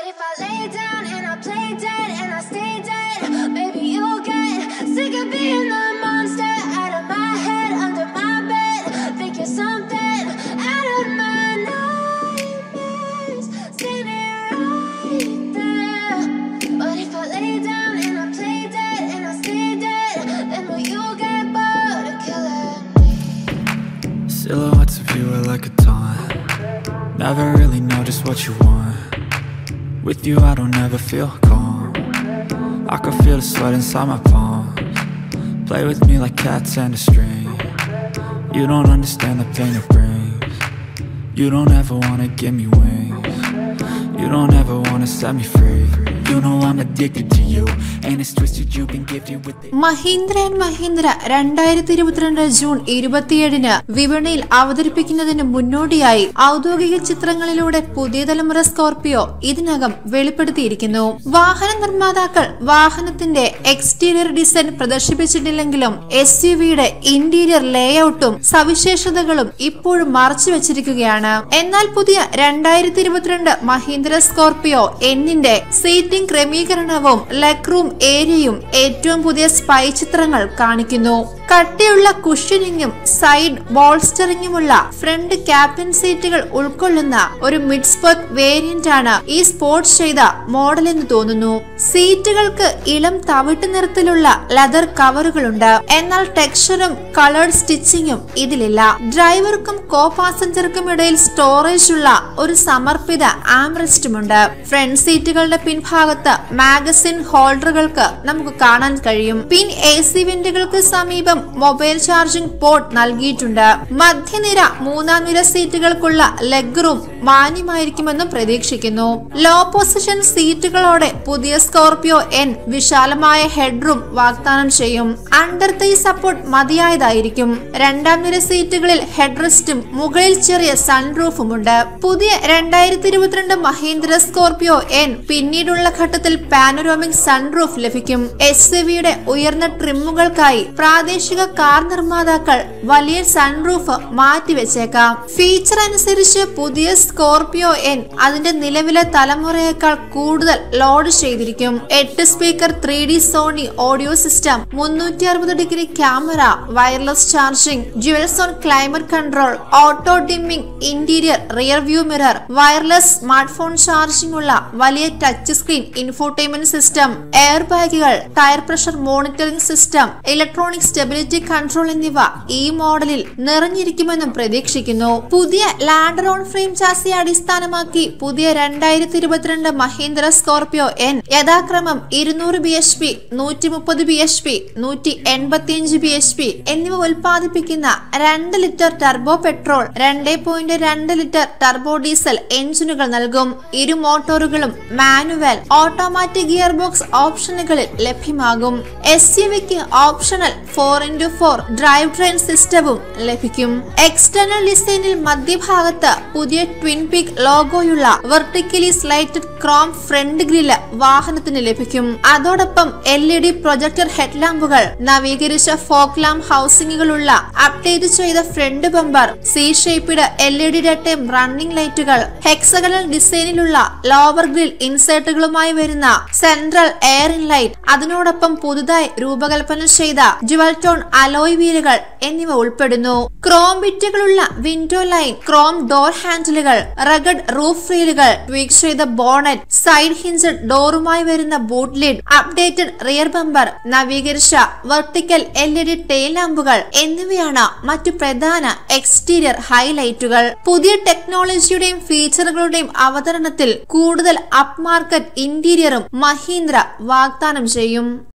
if I lay down and I play dead and I stay dead, maybe you'll get sick of being the monster out of my head, under my bed. Think you're something out of my nightmares, standing right there. But if I lay down and I play dead and I stay dead, then will you get bored of killing me? Silhouettes of you are like a taunt. Never really know just what you want. With you, I don't ever feel calm. I can feel the sweat inside my palms. Play with me like cats and a string. You don't understand the pain it brings. You don't ever wanna give me wings. You don't ever wanna set me free. You know I'm addicted to you, and it's twisted. You've been gifted with it. Mahindra and Mahindra രണ്ടായിരത്തി ഇരുപത്തിരണ്ട് June ഇരുപത്തിയേഴിന് വിപണിയിൽ അവതരിപ്പിക്കുന്നതിന് മുന്നോടിയായി ഔദ്യോഗിക ചിത്രങ്ങളിലൂടെ പുതിയ തലമുറ സ്കോർപിയോ ഇതിനകം വെളിപ്പെടുത്തിയിരിക്കുന്നു വാഹന നിർമ്മാതാക്കൾ വാഹനത്തിന്റെ എക്സ്റ്റീരിയർ ഡിസൈൻ പ്രദർശിപ്പിച്ചിട്ടില്ലെങ്കിലും എസ് യു വിയുടെ ഇന്റീരിയർ ലേഔട്ടും സവിശേഷതകളും ഇപ്പോഴും മറച്ചു വെച്ചിരിക്കുകയാണ് എന്നാൽ പുതിയ രണ്ടായിരത്തി ഇരുപത്തിരണ്ട് മഹീന്ദ്ര സ്കോർപിയോ എന്നിന്റെ സീറ്റിംഗ് ക്രമീകരണവും ലെഗ് റൂം ഏരിയയും ഏറ്റവും പുതിയ സ്പൈ ചിത്രങ്ങൾ കാണിക്കുന്നു കട്ടിയുള്ള കുഷനിങ്ങും സൈഡ് ബോൾസ്റ്ററിങ്ങുമുള്ള ഫ്രണ്ട് ക്യാപ്റ്റൻ സീറ്റുകൾ ഉൾക്കൊള്ളുന്ന ഒരു മിഡ് സ്പെക് വേരിയന്റ് ആണ് ഈ സ്പോർട്സ് ചെയ്ത മോഡൽ എന്ന് തോന്നുന്നു സീറ്റുകൾക്ക് ഇളം തവിട്ട് നിറത്തിലുള്ള ലെതർ കവറുകളുണ്ട് എന്നാൽ ടെക്സ്ചറും കളേർഡ് സ്റ്റിച്ചിങ്ങും ഇതിലില്ല ഡ്രൈവർക്കും കോ പാസഞ്ചർക്കും ഇടയിൽ സ്റ്റോറേജ് ഉള്ള ഒരു സമർപ്പിത ആംറസ്റ്റുമുണ്ട് ഫ്രണ്ട് സീറ്റുകളുടെ പിൻഭാഗത്ത് മാഗസിൻ ഹോൾഡറുകൾക്ക് നമുക്ക് കാണാൻ കഴിയും പിൻ എ സി വെന്റുകൾക്ക് സമീപം മൊബൈൽ ചാർജിംഗ് പോർട്ട് നൽകിയിട്ടുണ്ട് മധ്യനിര മൂന്നാം നിര സീറ്റുകൾക്കുള്ള ലെഗ് റൂം മാന്യമായിരിക്കുമെന്നും പ്രതീക്ഷിക്കുന്നു ലോ പൊസിഷൻ സീറ്റുകളോടെ പുതിയ സ്കോർപിയോ എൻ വിശാലമായ ഹെഡ് റൂം വാഗ്ദാനം ചെയ്യും അണ്ടർ തൈ സപ്പോർട്ട് മതിയായതായിരിക്കും രണ്ടാം നിര സീറ്റുകളിൽ ഹെഡ് റെസ്റ്റും മുകളിൽ ചെറിയ സൺറൂഫും ഉണ്ട് പുതിയ രണ്ടായിരത്തി ഇരുപത്തിരണ്ട് മഹീന്ദ്ര സ്കോർപിയോ എൻ പിന്നീടുള്ള ഘട്ടത്തിൽ പാനോരോമിക് സൺറൂഫ് ലഭിക്കും എസ് വിയുടെ ഉയർന്ന ട്രിമ്മുകൾക്കായി പ്രാദേശിക കാർ നിർമ്മാതാക്കൾ വലിയ സൺറൂഫ് മാറ്റിവെച്ചേക്കാം ഫീച്ചർ അനുസരിച്ച് പുതിയ സ്കോർപിയോ എൻ അതിന്റെ നിലവിലെ തലമുറയേക്കാൾ കൂടുതൽ ലോഡ് ചെയ്തിരിക്കും എട്ട് speaker three D Sony audio system മുന്നൂറ്റി അറുപത് degree camera wireless charging dual zone climate control auto dimming interior rear view mirror wireless smart phone charging ഉള്ള വലിയ touch screen infotainment system air ബാഗുകൾ tyre pressure monitoring system electronic stability control എന്നിവ ഈ മോഡലിൽ നിറഞ്ഞിരിക്കുമെന്നും പ്രതീക്ഷിക്കുന്നു പുതിയ ലാൻഡർ ഓൺ ഫ്രെയിം ചാസി അടിസ്ഥാനമാക്കി പുതിയ രണ്ടായിരത്തി ഇരുപത്തിരണ്ട് മഹീന്ദ്ര സ്കോർപിയോ എൻ യഥാക്രമം ഇരുന്നൂറ് ബി എച്ച് പി നൂറ്റി മുപ്പത് ബി എച്ച് പി നൂറ്റി എൺപത്തിയഞ്ച് ബി എച്ച് പി എന്നിവ ഉൽപ്പാദിപ്പിക്കുന്ന രണ്ട് ലിറ്റർ ടർബോ പെട്രോൾ രണ്ട് പോയിന്റ് രണ്ട് ലിറ്റർ ടർബോ ഡീസൽ എഞ്ചിനുകൾ നൽകും ഇരു മോട്ടോറുകളും മാനുവൽ ഓട്ടോമാറ്റിക് ഗിയർ ബോക്സ് ഓപ്ഷനുകളിൽ ലഭ്യമാകും എസ് യു വിക്ക് optional four into four drive train സിസ്റ്റവും ലഭിക്കും എക്സ്റ്റേണൽ ഡിസൈനിൽ മധ്യഭാഗത്ത് പുതിയ ട്വിൻ പിക് ലോഗോയുള്ള vertically slatted chrome front grille വാഹനത്തിന് ലഭിക്കും അതോടൊപ്പം എൽ ഇ ഡി പ്രൊജക്ടർ ഹെഡ്ലാമ്പുകൾ നവീകരിച്ച ഫോക്ക് ലാമ്പ് ഹൗസിംഗുകളുള്ള അപ്ഡേറ്റ് ചെയ്ത front bumper C shaped L E D ഡട്ടയും റണ്ണിംഗ് ലൈറ്റുകൾ ഹെക്സഗണൽ ഡിസൈനിലുള്ള ലോവർ ഗ്രിൽ ഇൻസേർട്ടുകളുമായി വരുന്ന സെൻട്രൽ എയർ ഇൻ ലൈറ്റ് അതിനോടൊപ്പം പുതുതായി രൂപകൽപ്പന ചെയ്ത ജുവൽ ടോൺ അലോയ് വീലുകൾ എന്നിവ ഉൾപ്പെടുന്നു ക്രോം ബിറ്റുകളുള്ള വിൻഡോ ലൈൻ ക്രോം ഡോർ ഹാൻഡിലുകൾ റഗഡ് റൂഫ് റീലുകൾ ട്വീക്ക് ചെയ്ത ബോണറ്റ് സൈഡ് ഹിഞ്ചഡ് ഡോറുമായി വരുന്ന boot lid updated rear bumper നവീകരിച്ച vertical L E D tail ലാമ്പുകൾ എന്നിവയാണ് മറ്റു പ്രധാന എക്സ്റ്റീരിയർ ഹൈലൈറ്റുകൾ പുതിയ ടെക്നോളജിയുടെയും ഫീച്ചറുകളുടെയും അവതരണത്തിൽ കൂടുതൽ അപ് മാർക്കറ്റ് ഇന്റീരിയറും മഹീന്ദ്ര വാഗ്ദാനം ചെയ്യും